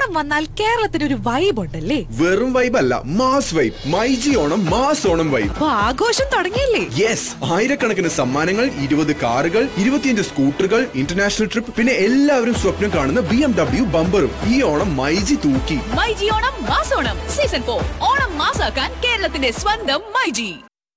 ഓണം വന്നാൽ കേരളത്തിന് ഒരു വൈബ് ഉണ്ടല്ലേ വെറും വൈബ് അല്ല mass vibe myG Onam mass Onam vibe അപ്പൊ ആഘോഷം തുടങ്ങിയില്ലേ യെസ് ആയിരക്കണക്കിന് സമ്മാനങ്ങൾ ഇരുപത് കാറുകൾ ഇരുപത്തിയഞ്ച് സ്കൂട്ടറുകൾ ഇന്റർനാഷണൽ ട്രിപ്പ് പിന്നെ എല്ലാവരും സ്വപ്നം കാണുന്ന ബി എം ഡബ്ല്യു ബമ്പറും ഈ ഓണം മൈജി തൂക്കി മൈജി ഓണം മാസോണം സീസൺ ഫോർ ഓണം മാസാക്കാൻ കേരളത്തിന്റെ സ്വന്തം മൈജി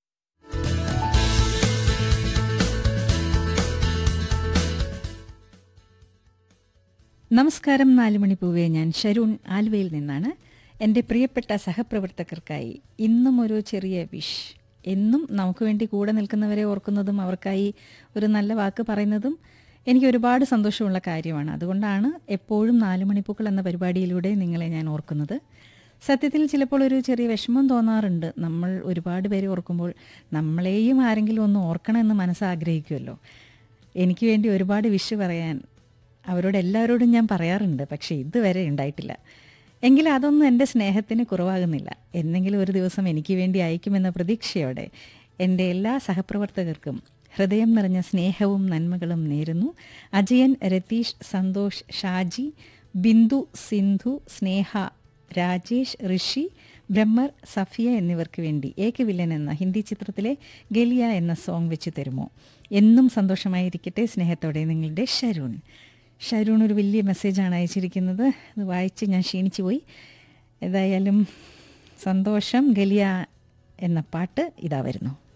നമസ്കാരം നാലുമണിപ്പൂവെ ഞാൻ ഷരൂൺ ആലുവയിൽ നിന്നാണ് എൻ്റെ പ്രിയപ്പെട്ട സഹപ്രവർത്തകർക്കായി ഇന്നും ഒരു ചെറിയ വിഷ് എന്നും നമുക്ക് വേണ്ടി കൂടെ നിൽക്കുന്നവരെ ഓർക്കുന്നതും അവർക്കായി ഒരു നല്ല വാക്ക് പറയുന്നതും എനിക്ക് ഒരുപാട് സന്തോഷമുള്ള കാര്യമാണ് അതുകൊണ്ടാണ് എപ്പോഴും നാലുമണിപ്പൂക്കൾ എന്ന പരിപാടിയിലൂടെ നിങ്ങളെ ഞാൻ ഓർക്കുന്നത് സത്യത്തിൽ ചിലപ്പോൾ ഒരു ചെറിയ വിഷമം തോന്നാറുണ്ട് നമ്മൾ ഒരുപാട് പേരെ ഓർക്കുമ്പോൾ നമ്മളെയും ആരെങ്കിലും ഒന്ന് ഓർക്കണമെന്ന് മനസ്സാഗ്രഹിക്കുമല്ലോ എനിക്ക് വേണ്ടി ഒരുപാട് വിഷ് പറയാൻ അവരോട് എല്ലാവരോടും ഞാൻ പറയാറുണ്ട് പക്ഷേ ഇതുവരെ ഉണ്ടായിട്ടില്ല എങ്കിലും അതൊന്നും എൻ്റെ സ്നേഹത്തിന് കുറവാകുന്നില്ല എന്നെങ്കിലും ഒരു ദിവസം എനിക്ക് വേണ്ടി അയക്കുമെന്ന പ്രതീക്ഷയോടെ എൻ്റെ എല്ലാ സഹപ്രവർത്തകർക്കും ഹൃദയം നിറഞ്ഞ സ്നേഹവും നന്മകളും നേരുന്നു അജയൻ രതീഷ് സന്തോഷ് ഷാജി ബിന്ദു സിന്ധു സ്നേഹ രാജേഷ് ഋഷി ബ്രഹ്മർ സഫിയ എന്നിവർക്ക് വേണ്ടി ഏക വില്ലൻ എന്ന ഹിന്ദി ചിത്രത്തിലെ ഗലിയ എന്ന സോങ് വെച്ച് തരുമോ എന്നും സന്തോഷമായിരിക്കട്ടെ സ്നേഹത്തോടെ നിങ്ങളുടെ ഷരൂൺ ഷരൂൺ ഒരു വലിയ മെസ്സേജാണ് അയച്ചിരിക്കുന്നത് അത് വായിച്ച് ഞാൻ ക്ഷീണിച്ചു പോയി ഏതായാലും സന്തോഷം ഗലിയ എന്ന പാട്ട് ഇതാ വരുന്നു